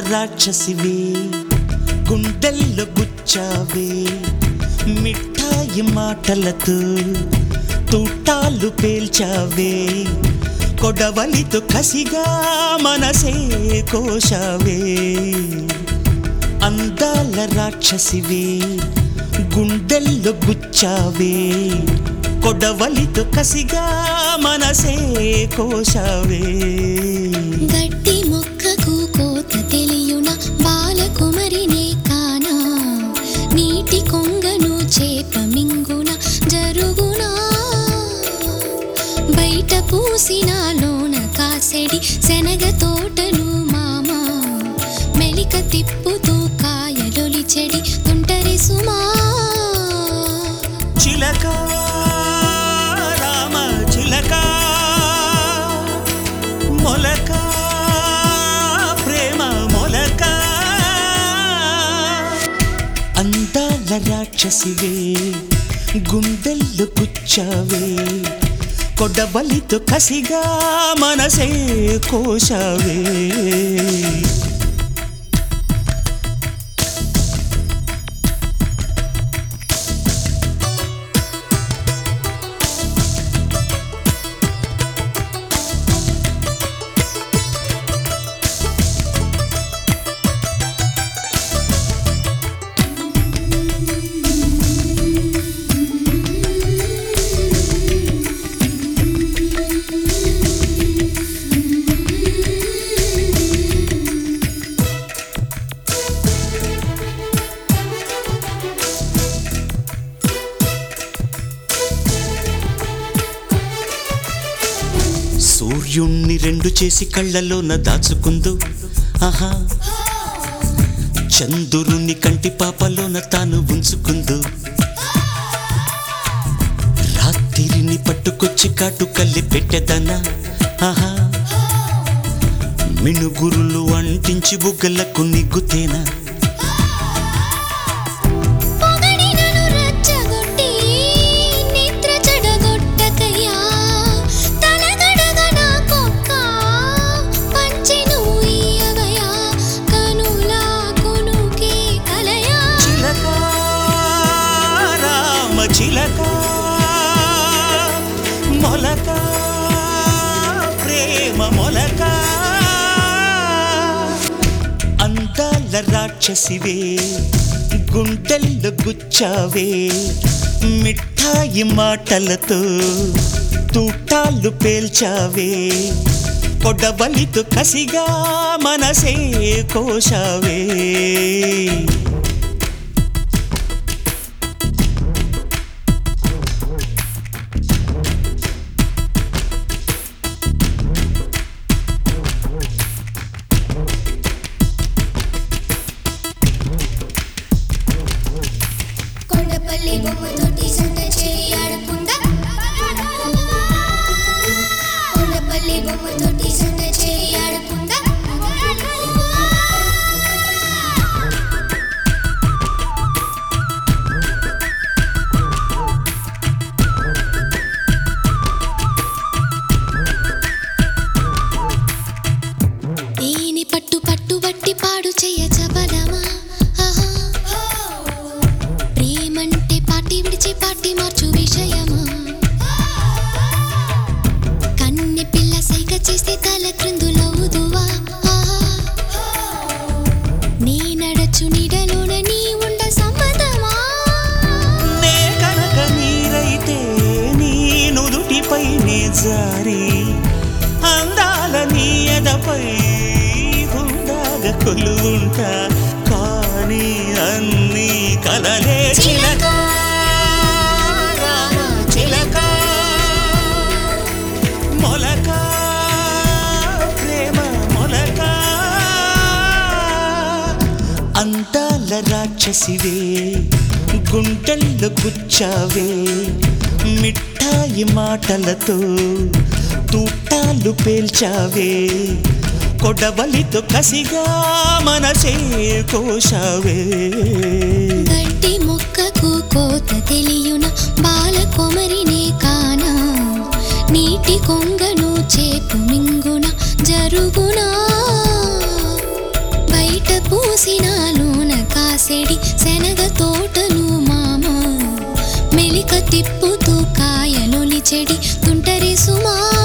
రాక్షసివే గుండెల్లో గుచ్చావే మిఠాయి మాటలతో తూటాలు పేల్చావే కొడవలితో కసిగా మనసే కోశావే అందాల రాక్షసివే గుండెల్లో గుచ్చావే కొడవలితో కసిగా మనసే కోశావే గట్టి మొక్కకు కోత తెలియున బాలకుమరినే కానా నీటి కొంగను చేప మింగున జరుగునా బయట పూసిన లోన కాసెడి శనగ తోటను మామ మెలిక తిప్పుతూ కాయలొలి చెడి తుంటరి సుమా చిలక రామ చిలక మొలక ప్రేమ మొలక అందాల రాక్షసివే గుండెల్లో గుచ్చావే కొడబలితో కసిగా మనసే కోశావే సూర్యుణ్ణి రెండు చేసి కళ్ళలోన దాచుకుందు ఆహా చంద్రుని కంటి పాపలోన తాను ఉంచుకుందు రాత్రిని పట్టుకొచ్చి కాటు కల్లి పెట్టెదనా ఆహా మినుగురులు అంటించి బుగ్గలకు నిగ్గుతేనా పొగడినను రచ్చగొట్టి నిద్ర చెడగొట్టకయ్యా తలగడగ నా కొక్క పంచి నువ్వు ఇయ్యవయ్యా కనులా కొనుకే కలయా చిలక రామ చిలక మొలక ప్రేమ మొలక అందాల రాక్షసివే గుండెల్లో గుచ్చావే మిఠాయి మాటలతో తూటాలు పేల్చావే కొడబలితో కసిగా మనసే కోశావే కొండపల్లి బొమ్మతోటి సంత చేయి ఆడుకుందా కొండపల్లి బొమ్మతోటి సంత చేయి ఆడుకుందా దేని పట్టు పట్టు బట్టి పాడు చెయ్య చబలమా ఆహా ప్రేమంటే పాటి విడిచి పాటి మార్చు విషయమా కన్నె పిల్ల సైగ చేస్తే తల క్రిందులవుదువా ఆహా నీ నడచు నీడలోన నీ ఉండ సమ్మతమా నే కనుక నీరైతే నీ నుదుటిపై నే జారి అందాల నీ ఎదపై హుందాగ కొలువుంటా కానీ అన్ని కలలే చిలక రామ చిలక మొలక ప్రేమ మొలక అందాల రాక్షసివే గుండెల్లో గుచ్చావే మిఠాయి మాటలతో తూటాలు పేల్చావే కొడవలితో కసిగా మనసే కోశావే గడ్డి మొక్కకు కోత తెలియున బాల కొమరినే కానా నీటి కొంగను చేపు మింగున జరుగునా బయట పూసినాలోన కాసెడి శనగ తోటలు మామ మెలిక తిప్పుతూ కాయలొలి చెడి తుంటరి సుమా